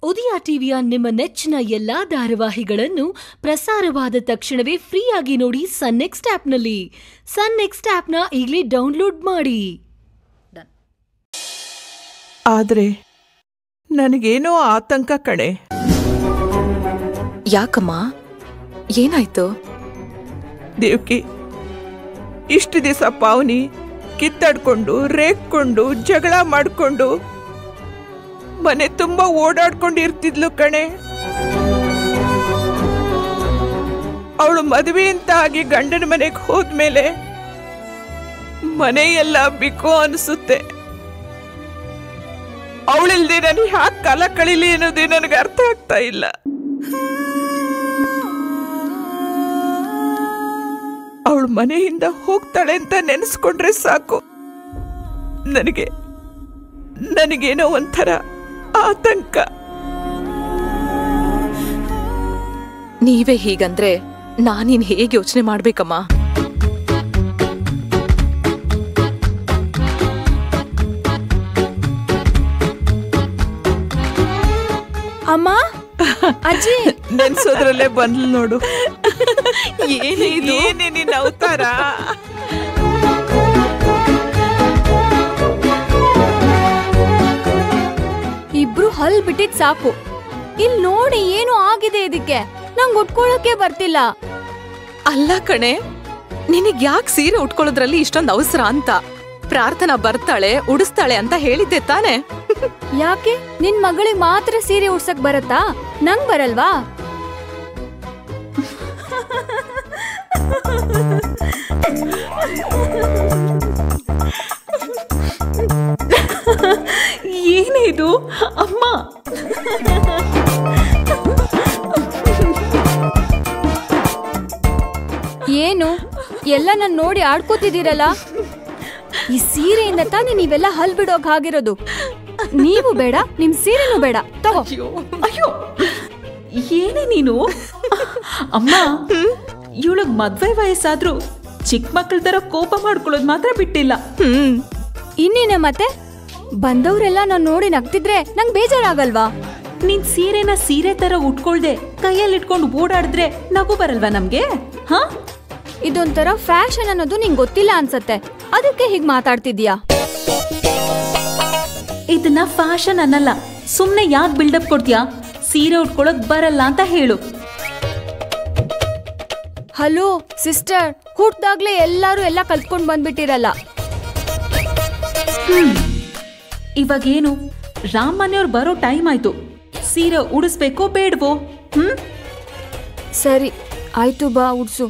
ಉದಯ ಟಿವಿಯ ನಿಮ್ಮ ನೆಚ್ಚಿನ ಎಲ್ಲಾ ಧಾರಾವಾಹಿಗಳನ್ನು ಪ್ರಸಾರವಾದ ತಕ್ಷಣವೇ ಫ್ರೀಯಾಗಿ ನೋಡಿ ಸನ್ ನೆಕ್ಸ್ಟ್ ಆಪ್ನಲ್ಲಿ ಸನ್ ನೆಕ್ಸ್ಟ್ ಆಪ್ನ ಈಗಲೇ ಡೌನ್ಲೋಡ್ ಮಾಡಿ ಆದ್ರೆ ನನಗೇನೋ ಆತಂಕ ಕಣೆ ಯಾಕಮ್ಮ ಏನಾಯ್ತು ದೇವ್ಕಿ ಇಷ್ಟು ದಿವಸ ಪಾವನಿ ಕಿತ್ತಾಡ್ಕೊಂಡು ರೇಗ್ಕೊಂಡು ಜಗಳ ಮಾಡ್ಕೊಂಡು ಮನೆ ತುಂಬಾ ಓಡಾಡ್ಕೊಂಡು ಇರ್ತಿದ್ಲು ಕಣೆ ಅವಳು ಮದುವೆ ಅಂತ ಆಗಿ ಗಂಡನ ಮನೆಗೆ ಹೋದ್ಮೇಲೆ ಮನೆ ಎಲ್ಲ ಬಿಕೋ ಅನಿಸುತ್ತೆ ಅವಳಿಲ್ದೆ ನಾನು ಹ್ಯಾಕ್ ಕಾಲ ಕಳೀಲಿ ಅನ್ನೋದೇ ನನಗೆ ಅರ್ಥ ಆಗ್ತಾ ಇಲ್ಲ ಅವಳು ಮನೆಯಿಂದ ಹೋಗ್ತಾಳೆ ಅಂತ ನೆನೆಸ್ಕೊಂಡ್ರೆ ಸಾಕು ನನಗೆ ನನಗೇನೋ ಒಂಥರ ಆತಂಕ ನೀವೇ ಹೀಗಂದ್ರೆ ನಾನಿನ್ ಹೇಗೆ ಯೋಚನೆ ಮಾಡ್ಬೇಕಮ್ಮ ಅಮ್ಮ ಅಜ್ಜಿ ನೆನ್ಸೋದ್ರಲ್ಲೇ ಬಂದ್ಲು ನೋಡು ಏನೇ ನಿನ್ನ ಅವತಾರ ಇಬ್ರು ಹಲ್ ಬಿಟ್ಟಿದ್ ಸಾಕು ಇಲ್ ನೋಡಿ ಏನು ಆಗಿದೆ ಇದಕ್ಕೆ ನಂಗ್ ಉಟ್ಕೊಳಕ್ಕೆ ಬರ್ತಿಲ್ಲ ಅಲ್ಲ ಕಣೆ ನಿನಗ್ ಯಾಕೆ ಸೀರೆ ಉಟ್ಕೊಳ್ಳೋದ್ರಲ್ಲಿ ಇಷ್ಟೊಂದು ಅವಸರ ಅಂತ ಪ್ರಾರ್ಥನಾ ಬರ್ತಾಳೆ ಉಡಿಸ್ತಾಳೆ ಅಂತ ಹೇಳಿದ್ದೆ ತಾನೆ ಯಾಕೆ ನಿನ್ ಮಗಳಿಗೆ ಮಾತ್ರ ಸೀರೆ ಉಡ್ಸಕ್ ಬರತ್ತಾ ನಂಗ್ ಬರಲ್ವಾ ಏನೇ ಇದು ಅಮ್ಮ ಏನು ಎಲ್ಲ ನನ್ ನೋಡಿ ಆಡ್ಕೋತಿದ್ದೀರಲ್ಲ ಈ ಸೀರೆಯಿಂದ ತಾನೇ ನೀವೆಲ್ಲ ಹಲ್ ಬಿಡೋಕ್ ಆಗಿರೋದು ನೀವು ಬೇಡ ನಿಮ್ ಸೀರೆನೂ ಬೇಡ ತಗೋ ಅಯ್ಯೋ ಏನೇ ನೀನು ಅಮ್ಮ ಇವಳಗ್ ಮದ್ವೆ ವಯಸ್ಸಾದ್ರೂ ಚಿಕ್ಕ ಮಕ್ಕಳ ತರ ಕೋಪ ಮಾಡ್ಕೊಳ್ಳೋದ್ ಮಾತ್ರ ಬಿಟ್ಟಿಲ್ಲ ಹ್ಮ್ ಇನ್ನೇನೆ ಮತ್ತೆ ಬಂದವ್ರೆಲ್ಲ ನಾನ್ ನೋಡಿ ನಗ್ತಿದ್ರೆ ನಂಗ್ ಬೇಜಾರಾಗಲ್ವಾ ನೀನ್ ಸೀರೆನ ಸೀರೆ ತರ ಉಟ್ಕೊಳ್ದೆ ಕೈಯಲ್ಲಿ ಇಟ್ಕೊಂಡು ಓಡಾಡಿದ್ರೆ ನಗು ಬರಲ್ವಾ ನಮ್ಗೆ ಹಾ ಇದೊಂಥರ ಫ್ಯಾಷನ್ ಅನ್ನೋದು ನಿಂಗ್ ಗೊತ್ತಿಲ್ಲ ಅನ್ಸತ್ತೆ ಅದಕ್ಕೆ ಹೀಗ್ ಮಾತಾಡ್ತಿದ್ಯಾ ಇದನ್ನ ಫ್ಯಾಷನ್ ಅನ್ನಲ್ಲ ಸುಮ್ನೆ ಯಾಕೆ ಬಿಲ್ಡಪ್ ಕೊಡ್ತೀಯಾ ಸೀರೆ ಉಟ್ಕೊಳಕ್ ಬರಲ್ಲ ಅಂತ ಹೇಳು ಹಲೋ ಸಿಸ್ಟರ್ ಹುಟ್ದಾಗ್ಲೇ ಎಲ್ಲಾರು ಎಲ್ಲ ಕಲ್ತ್ಕೊಂಡ್ ಬಂದ್ಬಿಟ್ಟಿರಲ್ಲ ಇವಾಗೇನು ರಾಮ್ ಮನೆಯವ್ರು ಬರೋ ಟೈಮ್ ಆಯ್ತು ಸೀರೆ ಉಡಿಸ್ಬೇಕೋ ಬೇಡವೋ ಹ್ಮ್ ಸರಿ ಆಯ್ತು ಬಾ ಉಡ್ಸು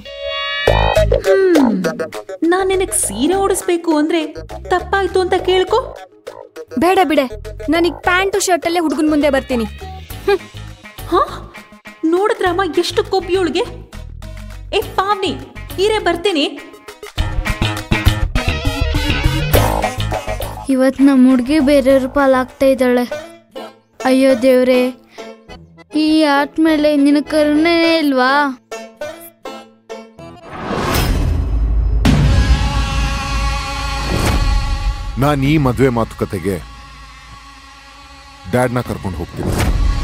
ನಾನ್ ನಿನಗ್ ಸೀರೆ ಉಡಿಸ್ಬೇಕು ಅಂದ್ರೆ ತಪ್ಪಾಯ್ತು ಅಂತ ಕೇಳ್ಕೊ ಬೇಡ ಬಿಡೆ ನನಗ್ ಪ್ಯಾಂಟು ಶರ್ಟ್ ಅಲ್ಲೇ ಹುಡುಗನ್ ಮುಂದೆ ಬರ್ತೀನಿ ಹಾ ನೋಡಿದ್ರಮ್ಮ ಎಷ್ಟು ಕೊಬ್ಬಿಯೋಳ್ಗೆ ಏ ಪಾವ್ನಿ ಹೀರೆ ಬರ್ತೀನಿ ಇವತ್ ನಮ್ಮ ಹುಡುಗಿ ಬೇರೆಯವ್ರ ಪಾಲಾಗ್ತಾ ಇದ್ದಾಳೆ ಅಯ್ಯೋ ದೇವ್ರೆ ಈ ಆಟ ಮೇಲೆ ನಿನ್ನ ಕರುಣೆ ಇಲ್ವಾ ನಾನು ಈ ಮದುವೆ ಮಾತುಕತೆಗೆ ಡ್ಯಾಡ್ನ ಕರ್ಕೊಂಡು ಹೋಗ್ತೀನಿ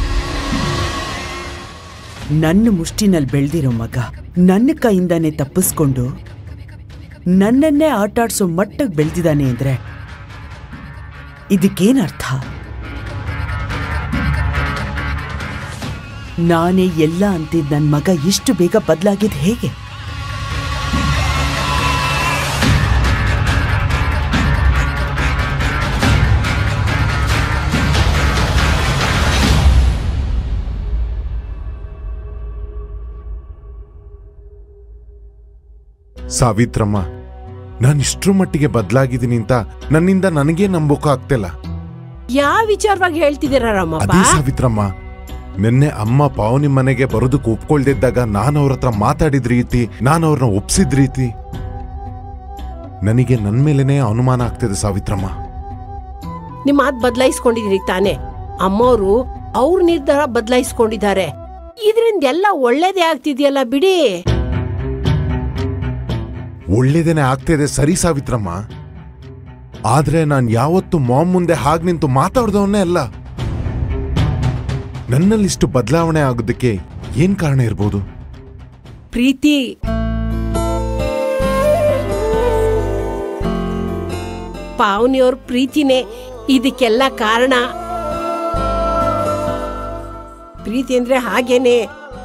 ನನ್ನ ಮುಷ್ಟಿನಲ್ಲಿ ಬೆಳೆದಿರೋ ಮಗ ನನ್ನ ಕೈಯಿಂದಾನೆ ತಪ್ಪಿಸ್ಕೊಂಡು ನನ್ನನ್ನೇ ಆಟಾಡ್ಸೋ ಮಟ್ಟಕ್ಕೆ ಬೆಳೆದಿದ್ದಾನೆ ಅಂದ್ರೆ ಇದಕ್ಕೇನ್ ಅರ್ಥ ನಾನೇ ಎಲ್ಲ ಅಂತಿದ್ದ ನನ್ನ ಮಗ ಇಷ್ಟು ಬೇಗ ಬದಲಾಗಿದ್ ಹೇಗೆ ಸಾವಿತ್ರಮ್ಮ ನಾನು ಇಷ್ಟ್ರ ಮಟ್ಟಿಗೆ ಬದಲಾಗಿದ್ದೀನಿ ಅಂತ ನನ್ನಿಂದ ನನಗೇ ನಂಬೋಕ ಆಗ್ತಿಲ್ಲ ಯಾವ ವಿಚಾರವಾಗಿ ಹೇಳ್ತಿದ್ದೀರ ರಾಮಪ್ಪ ಅದೇ ಸಾವಿತ್ರಮ್ಮ ನಿನ್ನೆ ಅಮ್ಮ ಪಾವನಿ ಮನೆಗೆ ಬರೋದಕ್ಕೆ ಒಪ್ಕೊಳ್ದಿದ್ದಾಗ ನಾನು ಅವ್ರ ಹತ್ರ ಮಾತಾಡಿದ ರೀತಿ ನಾನು ಅವ್ರನ್ನ ಒಪ್ಸಿದ ರೀತಿ ನನಗೆ ನನ್ ಮೇಲೇನೆ ಅನುಮಾನ ಆಗ್ತಿದೆ ಸಾವಿತ್ರಮ್ಮ ನಿಮ್ಮ ಮಾತು ಬದಲಾಯಿಸ್ಕೊಂಡಿದ್ದೀರಿ ತಾನೆ ಅಮ್ಮೋರು ಅವ್ರ ನಿರ್ಧಾರ ಬದಲಾಯಿಸ್ಕೊಂಡಿದ್ದಾರೆ ಇದರಿಂದ ಎಲ್ಲ ಒಳ್ಳೇದೇ ಆಗ್ತಿದೆಯಲ್ಲ ಬಿಡಿ ಒಳ್ಳೇದೇನೆ ಆಗ್ತಿದೆ ಸರಿ ಸಾವಿತ್ರಮ್ಮ ಆದ್ರೆ ನಾನು ಯಾವತ್ತು ಮಾಮ್ ಮುಂದೆ ಹಾಗೆ ನಿಂತು ಮಾತಾಡ್ದವನ್ನೇ ಅಲ್ಲ ನನ್ನಲ್ಲಿಷ್ಟು ಬದಲಾವಣೆ ಆಗೋದಕ್ಕೆ ಏನ್ ಕಾರಣ ಇರ್ಬೋದು ಪ್ರೀತಿ ಪಾವನಿಯವ್ರ ಪ್ರೀತಿನೇ ಇದಕ್ಕೆಲ್ಲ ಕಾರಣ ಪ್ರೀತಿ ಅಂದ್ರೆ ಹಾಗೇನೆ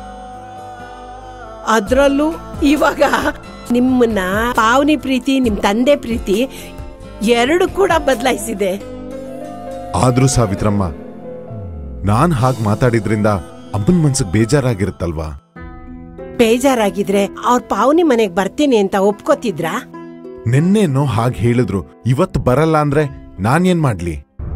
ಅದ್ರಲ್ಲೂ ಇವಾಗ ನಿಮ್ಮನ್ನ ಪಾವನಿ ಪ್ರೀತಿ ನಿಮ್ ತಂದೆ ಪ್ರೀತಿ ಎರಡು ಕೂಡ ಬದಲಾಯಿಸಿದೆ ಆದ್ರೂ ಸಾವಿತ್ರಮ್ಮ ನಾನ್ ಹಾಗ್ ಮಾತಾಡಿದ್ರಿಂದ ಅಮ್ಮನ್ ಮನ್ಸಿಗೆ ಬೇಜಾರಾಗಿರುತ್ತಲ್ವಾ ಬೇಜಾರಾಗಿದ್ರೆ ಅವ್ರ ಪಾವನಿ ಮನೆಗ್ ಬರ್ತೀನಿ ಅಂತ ಒಪ್ಕೋತಿದ್ರಾ ನಿನ್ನೆನೋ ಹಾಗೆ ಹೇಳಿದ್ರು ಇವತ್ತು ಬರಲ್ಲ ಅಂದ್ರೆ ನಾನೇನ್ ಮಾಡ್ಲಿ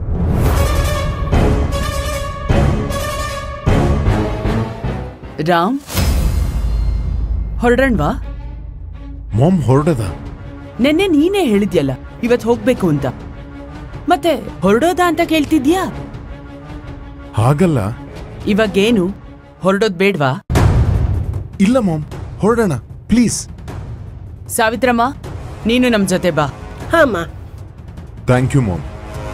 ರಾಮ್ ಹೊರಡಣ್ವಾ ಮೊಮ್ ಹೊರಡದ ನೆನ್ನೆ ನೀನೇ ಹೇಳಿದ್ಯಲ್ಲ ಇವತ್ ಹೋಗ್ಬೇಕು ಅಂತ ಮತ್ತೆ ಹೊರಡೋದಾ ಅಂತ ಕೇಳ್ತಿದ್ಯಾ ಹಾಗಲ್ಲ ಇವಾಗೇನು ಹೊರಡೋದ್ ಬೇಡ್ವಾ ಇಲ್ಲ ಮಾಮ್ ಹೊರಡೋಣ ಪ್ಲೀಸ್ ಸಾವಿತ್ರಮ್ಮ ನೀನು ನಮ್ ಜೊತೆ ಬಾ ಹಾಮ್ಮ ಥ್ಯಾಂಕ್ ಯು ಮಾಮ್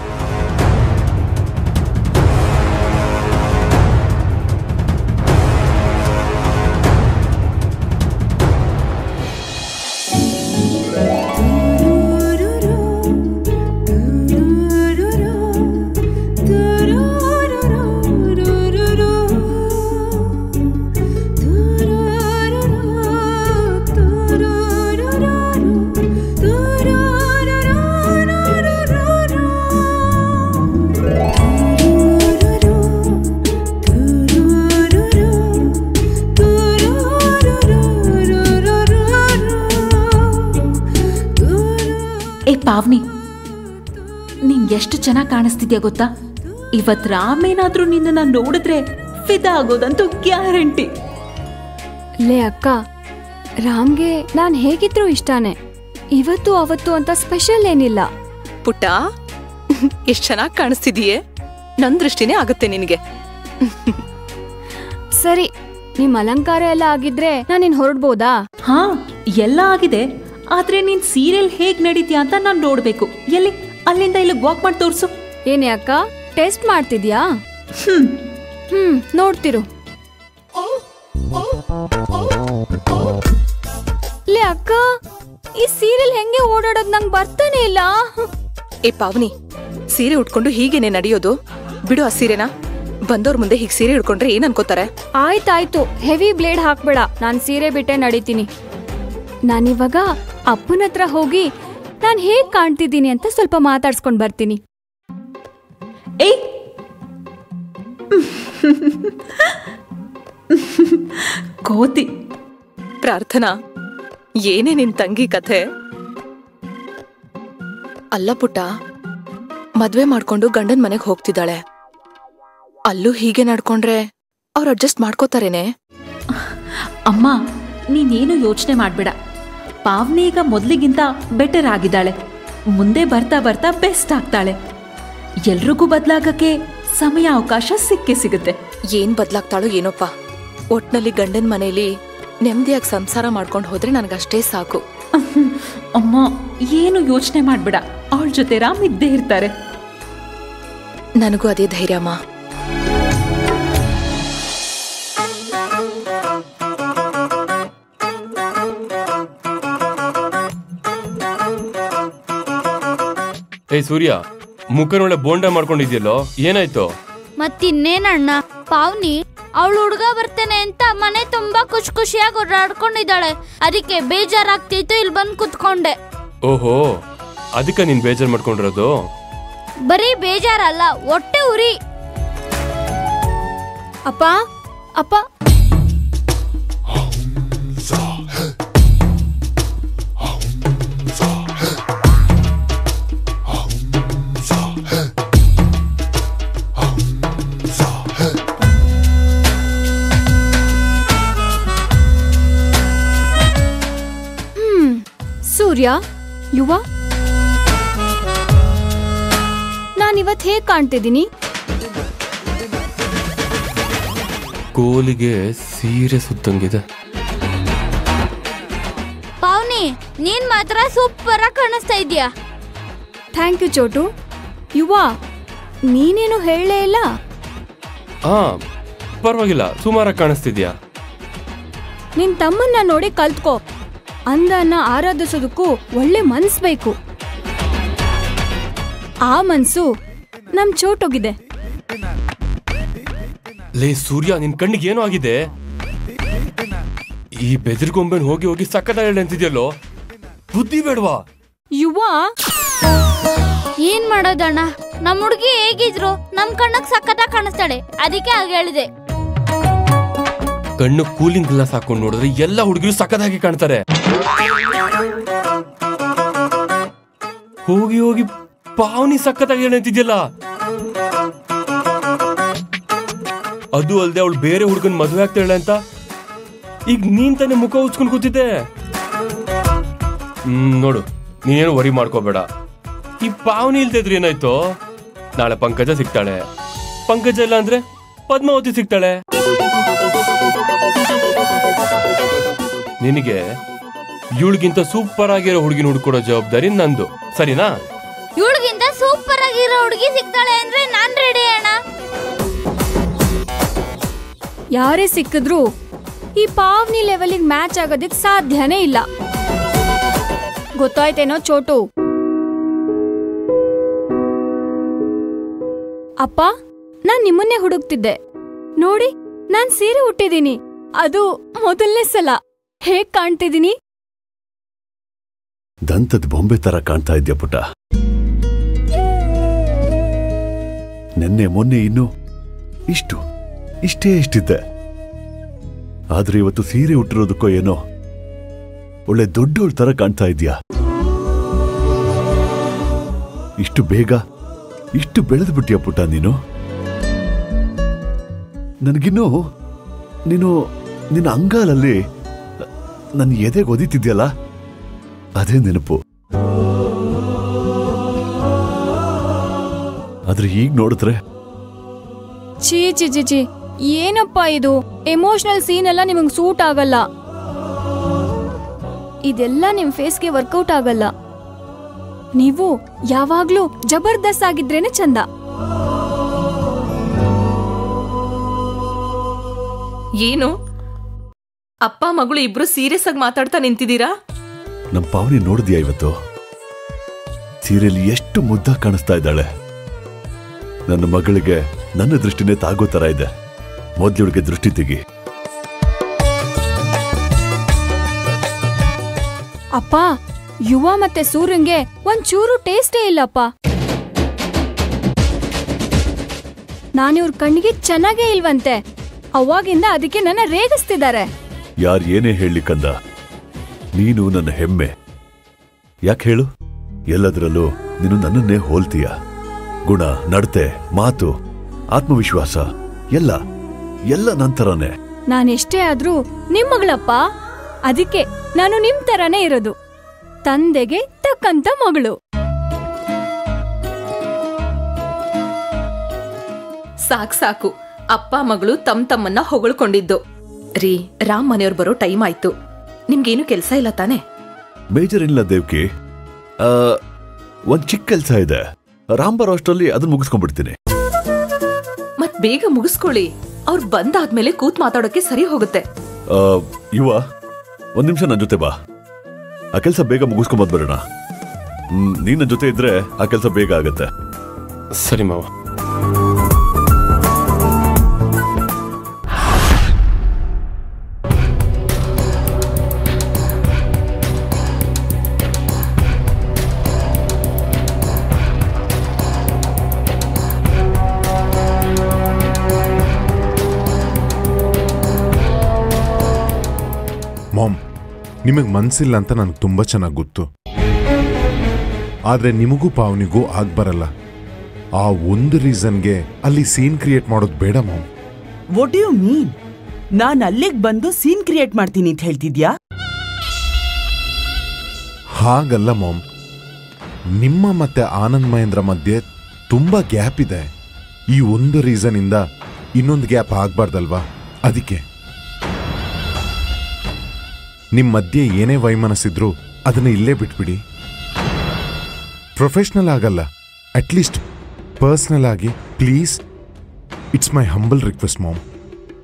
ಏ ಪಾವ್ನಿ ನಿಂಗೆ ಎಷ್ಟು ಚೆನ್ನಾಗಿ ಕಾಣಿಸ್ತಿದ್ಯಾ ಗೊತ್ತಾ ಇವತ್ ರಾಮೇನಾದ್ರೂ ನಿನ್ನ ನೋಡಿದ್ರೆ ಫಿದಾ ಆಗೋದಂತೂ ಗ್ಯಾರಂಟಿ ಲೇ ಅಕ್ಕ ರಾಮ್ಗೆ ನಾನ್ ಹೇಗಿದ್ರು ಇಷ್ಟಾನೆ ಇವತ್ತು ಅವತ್ತು ಅಂತ ಸ್ಪೆಷಲ್ ಏನಿಲ್ಲ ಪುಟ್ಟ ಎಷ್ಟ್ ಚೆನ್ನಾಗಿ ಕಾಣಿಸ್ತಿದೀಯೇ ನನ್ ದೃಷ್ಟಿನೇ ಆಗುತ್ತೆ ನಿನಗೆ ಸರಿ ನಿಮ್ ಅಲಂಕಾರ ಎಲ್ಲ ಆಗಿದ್ರೆ ನಾನಿನ್ ಹೊರಡ್ಬೋದಾ ಹಾ ಎಲ್ಲ ಆಗಿದೆ ಆದ್ರೆ ನೀನ್ ಸೀರಿಯಲ್ ಹೇಗ್ ನಡೀತ್ಯಾ ಅಂತ ನಾನ್ ನೋಡ್ಬೇಕು ಎಲ್ಲಿ ಅಲ್ಲಿಂದ ಇಲ್ಲಿಗೆ ವಾಕ್ ಮಾಡಿ ತೋರ್ಸು ಏನೇ ಅಕ್ಕ ಟೆಸ್ಟ್ ಮಾಡ್ತಿದ್ಯಾ ಹ್ಮ್ ಹ್ಮ್ ನೋಡ್ತಿರು ಲೇ ಅಕ್ಕ ಈ ಸೀರಿಯಲ್ ಹೆಂಗೆ ಓಡಾಡೋದ್ ನಂಗ್ ಬರ್ತಾನೆ ಇಲ್ಲ ಏ ಪಾವನಿ ಸೀರೆ ಉಟ್ಕೊಂಡು ಹೀಗೇನೆ ನಡೆಯೋದು ಬಿಡು ಆ ಸೀರೆನ ಬಂದವ್ರ ಮುಂದೆ ಹೀಗೆ ಸೀರೆ ಉಟ್ಕೊಂಡ್ರೆ ಏನ್ ಅನ್ಕೋತಾರೆ ಆಯ್ತಾಯ್ತು ಹೆವಿ ಬ್ಲೇಡ್ ಹಾಕ್ಬೇಡ ನಾನ್ ಸೀರೆ ಬಿಟ್ಟೆ ನಡೀತೀನಿ ನಾನಿವಾಗ ಅಪ್ಪನ ಹತ್ರ ಹೋಗಿ ನಾನ್ ಹೇಗ್ ಕಾಣ್ತಿದ್ದೀನಿ ಅಂತ ಸ್ವಲ್ಪ ಮಾತಾಡ್ಸ್ಕೊಂಡ್ ಬರ್ತೀನಿ ಏಯ್ ಕೋತಿ ಪ್ರಾರ್ಥನಾ ಏನೇ ನಿನ್ ತಂಗಿ ಕಥೆ ಅಲ್ಲ ಪುಟ್ಟ ಮದ್ವೆ ಮಾಡ್ಕೊಂಡು ಗಂಡನ್ ಮನೆಗ್ ಹೋಗ್ತಿದ್ದಾಳೆ ಅಲ್ಲೂ ಹೀಗೆ ನಡ್ಕೊಂಡ್ರೆ ಅವ್ರು ಅಡ್ಜಸ್ಟ್ ಮಾಡ್ಕೋತಾರೇನೆ ಅಮ್ಮ ನೀನೇನು ಯೋಚನೆ ಮಾಡ್ಬೇಡ ಪಾವ್ನಿ ಈಗ ಮೊದ್ಲಿಗಿಂತ ಬೆಟರ್ ಆಗಿದ್ದಾಳೆ ಮುಂದೆ ಬರ್ತಾ ಬರ್ತಾ ಬೆಸ್ಟ್ ಆಗ್ತಾಳೆ ಎಲ್ರಿಗೂ ಬದಲಾಗಕ್ಕೆ ಸಮಯ ಅವಕಾಶ ಸಿಕ್ಕೇ ಸಿಗುತ್ತೆ ಏನ್ ಬದ್ಲಾಗ್ತಾಳೋ ಏನೋಪ್ಪ ಒಟ್ನಲ್ಲಿ ಗಂಡನ್ ಮನೇಲಿ ನೆಮ್ಮದಿಯಾಗಿ ಸಂಸಾರ ಮಾಡ್ಕೊಂಡು ಹೋದ್ರೆ ನನಗಷ್ಟೇ ಸಾಕು ಅಮ್ಮ ಏನು ಯೋಚನೆ ಮಾಡ್ಬೇಡ ಅವಳ ಜೊತೆ ರಾಮ್ ಇದ್ದೇ ಇರ್ತಾರೆ ನನಗೂ ಅದೇ ಧೈರ್ಯಮ್ಮ ಏಯ್ ಸೂರ್ಯ ಮುಖನೊಳ್ಳೆ ಬೋಂಡ ಮಾಡ್ಕೊಂಡಿದ್ಯಲ್ಲೋ ಏನಾಯ್ತು ಮತ್ತಿನ್ನೇನಣ್ಣ ಪಾವ್ನಿ ಅವಳು ಹುಡುಗ ಬರ್ತೇನೆ ಅಂತ ಮನೆ ತುಂಬಾ ಖುಷಿ ಖುಷಿಯಾಗಿ ಓಡಾಡ್ಕೊಂಡಿದ್ದಾಳೆ ಅದಕ್ಕೆ ಬೇಜಾರಾಗ್ತಿತ್ತು ಇಲ್ಲಿ ಬಂದು ಕುತ್ಕೊಂಡೆ ಓಹೋ ಅದಕ್ಕೆ ನೀನ್ ಬೇಜಾರ್ ಮಾಡ್ಕೊಂಡಿರೋದು ಬರೀ ಬೇಜಾರಲ್ಲ ಹೊಟ್ಟೆ ಉರಿ ಅಪ್ಪ ಅಪ್ಪ ಹ್ಮ್ ಸೂರ್ಯ ಯುವ ನಾನಿವತ್ ಹೇಗ್ ಕಾಣ್ತಿದ್ದೀನಿ ಕೋಲಿಗೆ ಸೀರೆ ಸುತ್ತಂಗಿದೆ ಪಾವ್ನಿ ನೀನ್ ಮಾತ್ರ ಸೂಪರ್ ಆಗಿ ಕಾಣಿಸ್ತಾ ಇದೀಯಾ ಥ್ಯಾಂಕ್ ಯು ಚೋಟು ಯುವ ನೀನೇನು ಹೇಳಲೇ ಇಲ್ಲ ಆ ಪರವಾಗಿಲ್ಲ ಸುಮಾರಾಗಿ ಕಾಣಿಸ್ತಿದ್ಯಾ ನಿನ್ ತಮ್ಮನ್ನ ನೋಡಿ ಕಲ್ತ್ಕೋ ಅಂದನ್ನ ಆರಾಧಿಸೋದಕ್ಕೂ ಒಳ್ಳೆ ಮನ್ಸ್ ಬೇಕು ಆ ಮನ್ಸು ನಮ್ ಚೋಟೋಗಿದೆ ಲೇ ಸೂರ್ಯ ನಿನ್ ಕಣ್ಣಿಗೆ ಏನೋ ಆಗಿದೆ ಈ ಬೆದರ್ಗೊಂಬೆನ್ ಹೋಗಿ ಹೋಗಿ ಸಕ್ಕತ್ತಾಗಿ ಅಂತಿದ್ಯಲ್ಲೋ ಬುದ್ಧಿ ಬೇಡವಾ ಯುವ ಏನ್ ಮಾಡೋದಣ್ಣ ನಮ್ ಹುಡ್ಗಿ ಹೇಗಿದ್ರು ನಮ್ ಕಣ್ಣಕ್ ಸಖತ್ತಾಗಿ ಕಾಣಿಸ್ತಾಳೆ ಅದಕ್ಕೆ ಹಾಗೆ ಹೇಳಿದೆ ಕಣ್ಣು ಕೂಲಿಂಗ್ ಗ್ಲಾಸ್ ಹಾಕೊಂಡು ನೋಡಿದ್ರೆ ಎಲ್ಲ ಹುಡುಗಿರು ಸಕ್ಕತ್ತಾಗಿ ಕಾಣ್ತಾರೆ ಹೋಗಿ ಹೋಗಿ ಪಾವನಿ ಸಕ್ಕತ್ತಾಗಿ ಅಂತಿದ್ಯಲ್ಲ ಅದು ಅಲ್ದೆ ಅವಳು ಬೇರೆ ಹುಡುಗನ್ ಮದುವೆ ಆಗ್ತಾಳೆ ಅಂತ ಈಗ ನೀನ್ ತಾನೇ ಮುಖ ಉಚ್ಕೊಂಡ್ ಕೂತಿದ್ದೆ ಹ್ಮ್ ನೋಡು ನೀನೇನು ವರಿ ಮಾಡ್ಕೋಬೇಡ ಈ ಪಾವನಿ ಇಲ್ದಿದ್ರೆ ಏನಾಯ್ತು ನಾಳೆ ಪಂಕಜ ಸಿಗ್ತಾಳೆ ಪಂಕಜ ಇಲ್ಲ ಅಂದ್ರೆ ಪದ್ಮಾವತಿ ಸಿಗ್ತಾಳೆ ನಿನಗೆ ಇವಳಿಗಿಂತ ಸೂಪರ್ ಆಗಿರೋ ಹುಡುಗಿನ ಹುಡ್ಕೊಡೋ ಜವಾಬ್ದಾರಿ ನಂದು ಸರಿನಾ ಇವಳಿಗಿಂತ ಸೂಪರ್ ಆಗಿರೋ ಹುಡುಗಿ ಸಿಗ್ತಾಳೆ ಅಂದ್ರೆ ನಾನ್ ರೆಡಿ ಅಣ್ಣ ಯಾರೇ ಸಿಕ್ಕಿದ್ರು ಈ ಪಾವ್ನಿ ಲೆವೆಲಿಗೆ ಮ್ಯಾಚ್ ಆಗೋದಕ್ಕೆ ಸಾಧ್ಯನೇ ಇಲ್ಲ ಗೊತ್ತಾಯ್ತೇನೋ ಚೋಟು ಅಪ್ಪ ನಾನ್ ನಿಮ್ಮನ್ನೇ ಹುಡುಕ್ತಿದ್ದೆ ನೋಡಿ ನಾನ್ ಸೀರೆ ಹುಟ್ಟಿದೀನಿ ಅದು ಮೊದಲನೇ ಸಲ ಹೇಗ್ ಕಾಣ್ತಿದೀನಿ ದಂತದ ಬೊಂಬೆ ತರ ಕಾಣ್ತಾ ಇದ್ಯಾ ಪುಟ ನಿನ್ನೆ ಮೊನ್ನೆ ಇನ್ನು ಇಷ್ಟು ಇಷ್ಟೇ ಇಷ್ಟಿದ್ದೆ ಆದ್ರೆ ಇವತ್ತು ಸೀರೆ ಹುಟ್ಟಿರೋದಕ್ಕೋ ಏನೋ ಒಳ್ಳೆ ದೊಡ್ಡೋಳ್ ತರ ಕಾಣ್ತಾ ಇದ್ಯಾ ಇಷ್ಟು ಬೇಗ ಇಷ್ಟು ಬೆಳೆದು ಬಿಟ್ಟಿಯ ಪುಟ್ಟ ನೀನು ನನಗಿನ್ನೂ ನೀನು ನಿನ್ನ ಅಂಗಾಲಲ್ಲಿ ನನ್ನ ಎದೆಗೆ ಒದಿತಿದ್ಯಲ್ಲ ಅದೇ ನೆನಪು ಆದ್ರೆ ಈಗ ನೋಡಿದ್ರೆ ಛೀ ಚಿ ಚಿ ಚಿ ಏನಪ್ಪ ಇದು ಎಮೋಷನಲ್ ಸೀನ್ ಎಲ್ಲ ನಿಮಗೆ ಸೂಟ್ ಆಗಲ್ಲ ಇದೆಲ್ಲ ನಿಮ್ ಫೇಸ್ಗೆ ವರ್ಕೌಟ್ ಆಗಲ್ಲ ನೀವು ಯಾವಾಗ್ಲೂ ಜಬರ್ದಸ್ತ್ ಆಗಿದ್ರೇನೆ ಚಂದ ಏನು ಅಪ್ಪ ಮಗಳು ಇಬ್ರು ಸೀರಿಯಸ್ ಆಗಿ ಮಾತಾಡ್ತಾ ನಿಂತಿದ್ದೀರಾ ನಮ್ಮ ಪಾವನಿ ನೋಡಿದ್ಯಾ ಇವತ್ತು ಸೀರೆಯಲ್ಲಿ ಎಷ್ಟು ಮುದ್ದ ಕಾಣಿಸ್ತಾ ಇದ್ದಾಳೆ ನನ್ನ ಮಗಳಿಗೆ ನನ್ನ ದೃಷ್ಟಿನೇ ತಾಗೋ ತರ ಇದೆ ಮೊದ್ಲಿವ್ಳಿಗೆ ದೃಷ್ಟಿ ತೆಗಿ ಅಪ್ಪ ಯುವ ಮತ್ತೆ ಸೂರ್ಯಂಗೆ ಒಂಚೂರು ಟೇಸ್ಟೇ ಇಲ್ಲಪ್ಪ ನಾನಿವ್ರ ಕಣ್ಣಿಗೆ ಚೆನ್ನಾಗೇ ಇಲ್ವಂತೆ ಅವಾಗಿಂದ ಅದಕ್ಕೆ ನನ್ನ ರೇಗಿಸ್ತಿದ್ದಾರೆ ಯಾರ್ ಏನೇ ಹೇಳಲಿಕ್ಕಂದ ನೀನು ನನ್ನ ಹೆಮ್ಮೆ ಯಾಕೆ ಹೇಳು ಎಲ್ಲದರಲ್ಲೂ ನೀನು ನನ್ನನ್ನೇ ಹೋಲ್ತೀಯ ಗುಣ ನಡತೆ ಮಾತು ಆತ್ಮವಿಶ್ವಾಸ ಎಲ್ಲ ಎಲ್ಲ ನಂತರನೇ ನಾನೆಷ್ಟೇ ಆದ್ರೂ ನಿಮ್ ಮಗಳಪ್ಪ ಅದಕ್ಕೆ ನಾನು ನಿಮ್ ತರಾನೇ ಇರೋದು ತಂದೆಗೆ ತಕ್ಕಂತ ಮಗಳು ಸಾಕ್ ಸಾಕು ಅಪ್ಪ ಮಗಳು ತಮ್ ತಮ್ಮನ್ನ ಹೊಗಳ್ಕೊಂಡಿದ್ದು ರೀ ರಾಮ್ ಮನೆಯವ್ರು ಬರೋ ಟೈಮ್ ಆಯ್ತು ನಿಮ್ಗೇನು ಕೆಲ್ಸ ಇಲ್ಲ ತಾನೆ ಮೇಜರ್ ಇಲ್ಲ ದೇವ್ಕಿ ಆ, ಒಂದ್ ಚಿಕ್ಕ ಕೆಲ್ಸ ಇದೆ ರಾಮ್ ಬರೋ ಅಷ್ಟರಲ್ಲಿ ಅದನ್ನ ಮುಗಿಸ್ಕೊಂಡ್ಬಿಡ್ತೀನಿ ಮತ್ ಬೇಗ ಮುಗಿಸ್ಕೊಳ್ಳಿ ಅವ್ರು ಬಂದಾದ್ಮೇಲೆ ಕೂತ್ ಮಾತಾಡೋಕೆ ಸರಿ ಹೋಗುತ್ತೆ ಆ, ಯುವ ಒಂದ್ ನಿಮಿಷ ನನ್ನ ಜೊತೆ ಬಾ ಆ ಕೆಲಸ ಬೇಗ ಮುಗಿಸ್ಕೊಂಬದ್ ಬರೋಣ ಹ್ಮ್, ನೀನ್ ನನ್ ಜೊತೆ ಇದ್ರೆ ಆ ಕೆಲಸ ಬೇಗ ಆಗತ್ತೆ ಸರಿ ಮಾವ ಮಾಮ್ ನಿಮಗೆ ಮನ್ಸಿಲ್ಲ ಅಂತ ನನಗೆ ತುಂಬ ಚೆನ್ನಾಗಿ ಗೊತ್ತು ಆದರೆ ನಿಮಗೂ ಪಾವನಿಗೂ ಆಗ್ಬರಲ್ಲ ಆ ಒಂದು ರೀಸನ್ಗೆ ಅಲ್ಲಿ ಸೀನ್ ಕ್ರಿಯೇಟ್ ಮಾಡೋದು ಬೇಡ ಮಾಮ್ ವಾಟ್ ಯು ಮೀನ್ ನಾನ್ ಅಲ್ಲಿಗೆ ಬಂದು ಸೀನ್ ಕ್ರಿಯೇಟ್ ಮಾಡ್ತೀನಿ ಅಂತ ಹೇಳ್ತಿದ್ಯಾ ಹಾಗಲ್ಲ ಮಾಮ್ ನಿಮ್ಮ ಮತ್ತೆ ಆನಂದ್ ಮಹೇಂದ್ರ ಮಧ್ಯೆ ತುಂಬ ಗ್ಯಾಪ್ ಇದೆ ಈ ಒಂದು ರೀಸನಿಂದ ಇನ್ನೊಂದು ಗ್ಯಾಪ್ ಆಗ್ಬಾರ್ದಲ್ವಾ ಅದಕ್ಕೆ ನಿಮ್ಮ ಮಧ್ಯೆ ಏನೇ ವೈಮನಸ್ಸಿದ್ರು ಅದನ್ನ ಇಲ್ಲೇ ಬಿಟ್ಬಿಡಿ ಪ್ರೊಫೆಷ್ನಲ್ ಆಗಲ್ಲ ಅಟ್ಲೀಸ್ಟ್ ಪರ್ಸ್ನಲ್ ಆಗಿ please it's my humble request mom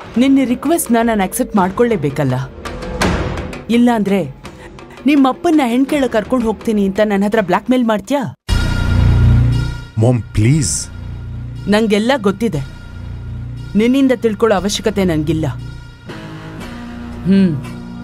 ನಿನ್ನ ರಿಕ್ವೆಸ್ಟ್ನ ನಾನು ಅಕ್ಸೆಪ್ಟ್ ಮಾಡ್ಕೊಳ್ಳೇಬೇಕಲ್ಲ ಇಲ್ಲಾಂದ್ರೆ ನಿಮ್ಮ ಅಪ್ಪನ್ನ ಹೆಣ್ ಕೇಳ ಕರ್ಕೊಂಡು ಹೋಗ್ತೀನಿ ಅಂತ ನನ್ನ ಹತ್ರ ಬ್ಲ್ಯಾಕ್ ಮೇಲ್ ಮಾಡ್ತೀಯಾ ಮಾಮ್ ಪ್ಲೀಸ್ ನಂಗೆಲ್ಲ ಗೊತ್ತಿದೆ ನಿನ್ನಿಂದ ತಿಳ್ಕೊಳ್ಳೋ ಅವಶ್ಯಕತೆ ನನಗಿಲ್ಲ ಹ್ಮ್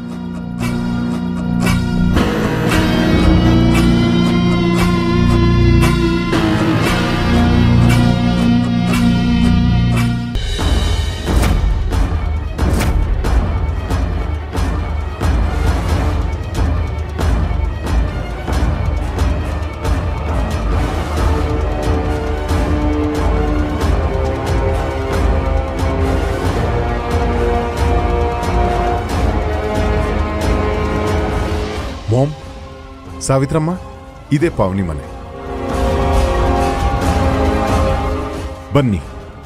ಮಾಮ್ ಸಾವಿತ್ರಮ್ಮ ಇದೇ ಪಾವನಿ ಮನೆ ಬನ್ನಿ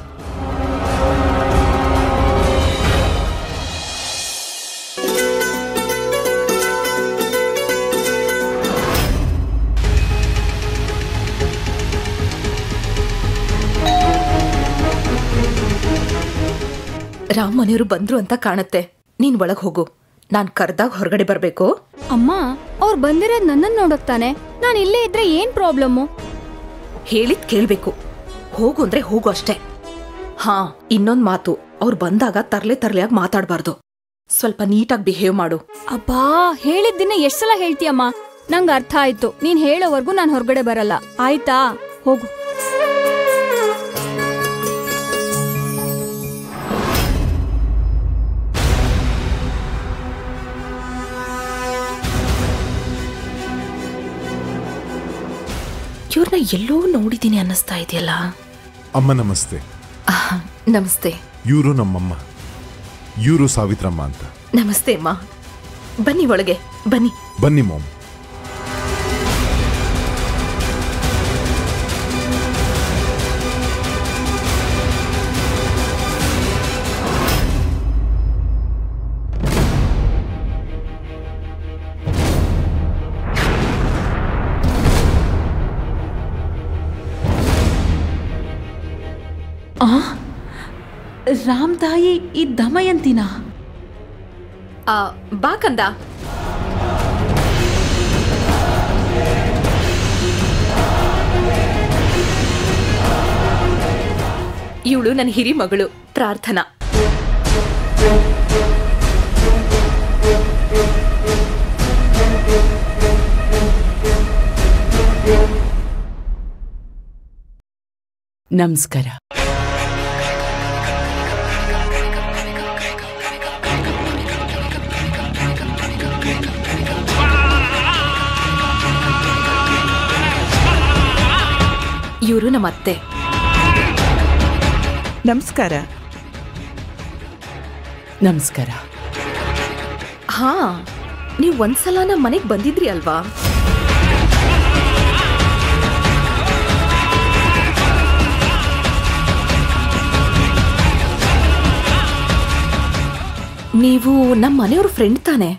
ರಾಮ್ ಮನೆಯವರು ಬಂದ್ರು ಅಂತ ಕಾಣತ್ತೆ ನೀನ್ ಒಳಗ್ ಹೋಗು ನಾನ್ ಕರ್ದಾಗ ಹೊರಗಡೆ ಬರ್ಬೇಕು ಅಮ್ಮ ಅವ್ರು ಬಂದಿರೋದ್ ನನ್ನನ್ ನೋಡಕ್ ತಾನೆ ನಾನು ಇಲ್ಲೇ ಇದ್ರೆ ಏನ್ ಪ್ರಾಬ್ಲಮ್ಮು ಹೇಳಿದ್ ಕೇಳ್ಬೇಕು ಹೋಗು ಅಂದ್ರೆ ಹೋಗು ಅಷ್ಟೇ ಹಾ ಇನ್ನೊಂದ್ ಮಾತು ಅವ್ರು ಬಂದಾಗ ತರ್ಲೆ ತರ್ಲೆಯಾಗಿ ಮಾತಾಡ್ಬಾರ್ದು ಸ್ವಲ್ಪ ನೀಟಾಗಿ ಬಿಹೇವ್ ಮಾಡು ಅಬ್ಬಾ ಹೇಳಿದ್ದಿನ ಎಷ್ಟ್ ಸಲ ಹೇಳ್ತೀಯಮ್ಮ ನಂಗ್ ಅರ್ಥ ಆಯ್ತು ನೀನ್ ಹೇಳೋವರ್ಗೂ ನಾನ್ ಹೊರಗಡೆ ಬರಲ್ಲ ಆಯ್ತಾ ಹೋಗು ಇವ್ರನ್ನ ಎಲ್ಲೋ ನೋಡಿದೀನಿ ಅನ್ನಿಸ್ತಾ ಇದೆಯಲ್ಲ ಅಮ್ಮ ನಮಸ್ತೆ ಆಹ್, ನಮಸ್ತೆ ಇವರು ನಮ್ಮಮ್ಮ ಇವರು ಸಾವಿತ್ರಮ್ಮ ಅಂತ ನಮಸ್ತೆ ಅಮ್ಮ ಬನ್ನಿ ಒಳಗೆ ಬನ್ನಿ ಬನ್ನಿ ಮಾಮ್ ಆ ರಾಮ್ ತಾಯಿ ಈ ದಮಯಂತಿನ ಆ, ಬಾ ಕಂದ ಇವಳು ನನ್ನ ಹಿರಿ ಮಗಳು ಪ್ರಾರ್ಥನಾ ನಮಸ್ಕಾರ ಇವರು ನಮ್ಮ ಅತ್ತೆ ನಮಸ್ಕಾರ ನಮಸ್ಕಾರ ಹಾ ನೀವು ಒಂದ್ಸಲ ನಮ್ಮ ಮನೆಗ್ ಬಂದಿದ್ರಿ ಅಲ್ವಾ ನೀವು ನಮ್ಮ ಮನೆಯವ್ರ ಫ್ರೆಂಡ್ ತಾನೆ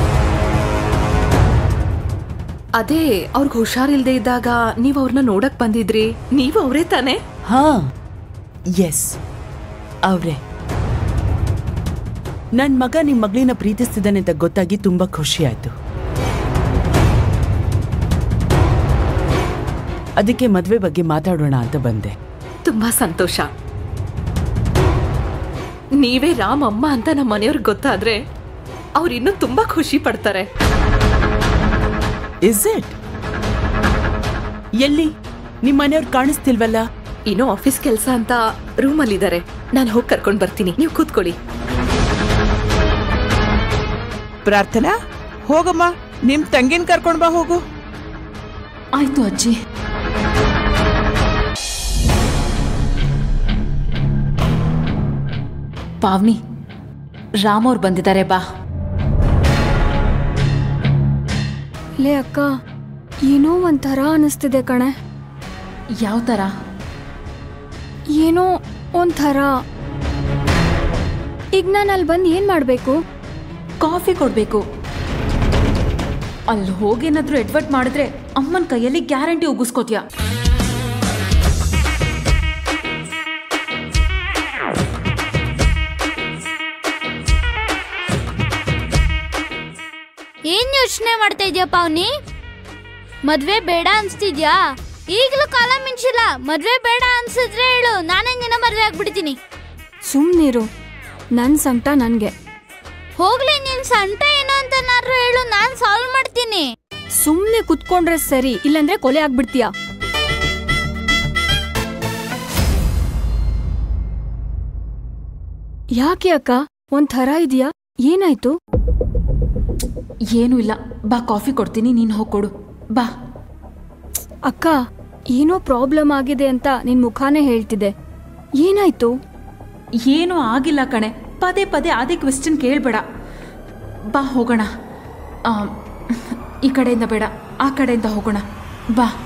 ಅದೇ ಅವ್ರಿಗೆ ಹುಷಾರಿಲ್ದೇ ಇದ್ದಾಗ ನೀವು ಅವ್ರನ್ನ ನೋಡಕ್ ಬಂದಿದ್ರಿ ನೀವು ಅವರೇ ತಾನೆ ಹಾ ಎಸ್ ಅವ್ರೆ ನನ್ ಮಗ ನಿಮ್ ಮಗಳನ್ನ ಪ್ರೀತಿಸ್ತಿದ್ದಾನೆ ಅಂತ ಗೊತ್ತಾಗಿ ತುಂಬಾ ಖುಷಿ ಆಯ್ತು ಅದಕ್ಕೆ ಮದ್ವೆ ಬಗ್ಗೆ ಮಾತಾಡೋಣ ಅಂತ ಬಂದೆ ತುಂಬಾ ಸಂತೋಷ ನೀವೇ ರಾಮ್ ಅಮ್ಮ ಅಂತ ನಮ್ಮ ಮನೆಯವ್ರಿಗೆ ಗೊತ್ತಾದ್ರೆ ಅವ್ರು ಇನ್ನೂ ತುಂಬಾ ಖುಷಿ ಪಡ್ತಾರೆ ಇಸ್ ಇಟ್ ಎಲ್ಲಿ ನಿಮ್ ಮನೆಯವ್ರು ಕಾಣಿಸ್ತಿಲ್ವಲ್ಲ ಇನ್ನೂ ಆಫೀಸ್ ಕೆಲಸ ಅಂತ ರೂಮಲ್ಲಿದ್ದಾರೆ ನಾನು ಹೋಗಿ ಕರ್ಕೊಂಡು ಬರ್ತೀನಿ ನೀವು ಕೂತ್ಕೊಳ್ಳಿ ಪ್ರಾರ್ಥನಾ ಹೋಗಮ್ಮ ನಿಮ್ ತಂಗಿನ ಕರ್ಕೊಂಡ್ ಬಾ ಹೋಗು ಆಯ್ತು ಅಜ್ಜಿ ಪಾವ್ನಿ ರಾಮ್ ಅವ್ರು ಬಂದಿದ್ದಾರೆ ಬಾ ಲೇ ಅಕ್ಕ ಏನೋ ಒಂಥರ ಅನಿಸ್ತಿದೆ ಕಣೆ ಯಾವ ಥರ ಏನೋ ಒಂಥರ ಈಗ ನಾನು ಅಲ್ಲಿ ಬಂದು ಏನ್ ಮಾಡ್ಬೇಕು ಕಾಫಿ ಕೊಡ್ಬೇಕು ಅಲ್ಲಿ ಹೋಗೇನಾದ್ರೂ ಎಡ್ವರ್ಟ್ ಮಾಡಿದ್ರೆ ಅಮ್ಮನ ಕೈಯಲ್ಲಿ ಗ್ಯಾರಂಟಿ ಉಗಿಸ್ಕೋತೀಯ ಯೋಚನೆ ಮಾಡ್ತಾ ಇದ್ಯಾ ಪಾವ್ನಿ ಮದ್ವೆ ಬೇಡ ಅನ್ಸ್ತಿದ್ಯಾ ಈಗಲೂ ಕಾಲ ಮಿಂಚಿಲ್ಲ ಮದ್ವೆ ಬೇಡ ಅನ್ಸಿದ್ರೆ ಹೇಳು ನಾನೇ ನಿನ್ನ ಮದ್ವೆ ಆಗ್ಬಿಡ್ತೀನಿ ಸುಮ್ನಿರು ನನ್ ಸಂಕಟ ನನ್ಗೆ ಹೋಗ್ಲಿ ನಿನ್ ಸಂಟ ಏನು ಅಂತನಾದ್ರೂ ಹೇಳು ನಾನ್ ಸಾಲ್ವ್ ಮಾಡ್ತೀನಿ ಸುಮ್ನೆ ಕುತ್ಕೊಂಡ್ರೆ ಸರಿ ಇಲ್ಲಾಂದ್ರೆ ಕೊಲೆ ಆಗ್ಬಿಡ್ತೀಯ ಯಾಕೆ ಅಕ್ಕ ಒಂದ್ ಥರ ಇದೆಯಾ ಏನಾಯ್ತು ಏನೂ ಇಲ್ಲ ಬಾ ಕಾಫಿ ಕೊಡ್ತೀನಿ ನೀನು ಹೋಗ್ಕೊಡು ಬಾ ಅಕ್ಕ ಏನೋ ಪ್ರಾಬ್ಲಮ್ ಆಗಿದೆ ಅಂತ ನಿನ್ ಮುಖಾನೇ ಹೇಳ್ತಿದೆ ಏನಾಯ್ತು ಏನೂ ಆಗಿಲ್ಲ ಕಣೆ ಪದೇ ಪದೇ ಅದೇ ಕ್ವೆಶ್ಚನ್ ಕೇಳಬೇಡ ಬಾ ಹೋಗೋಣ ಆ, ಈ ಕಡೆಯಿಂದ ಬೇಡ ಆ ಕಡೆಯಿಂದ ಹೋಗೋಣ ಬಾ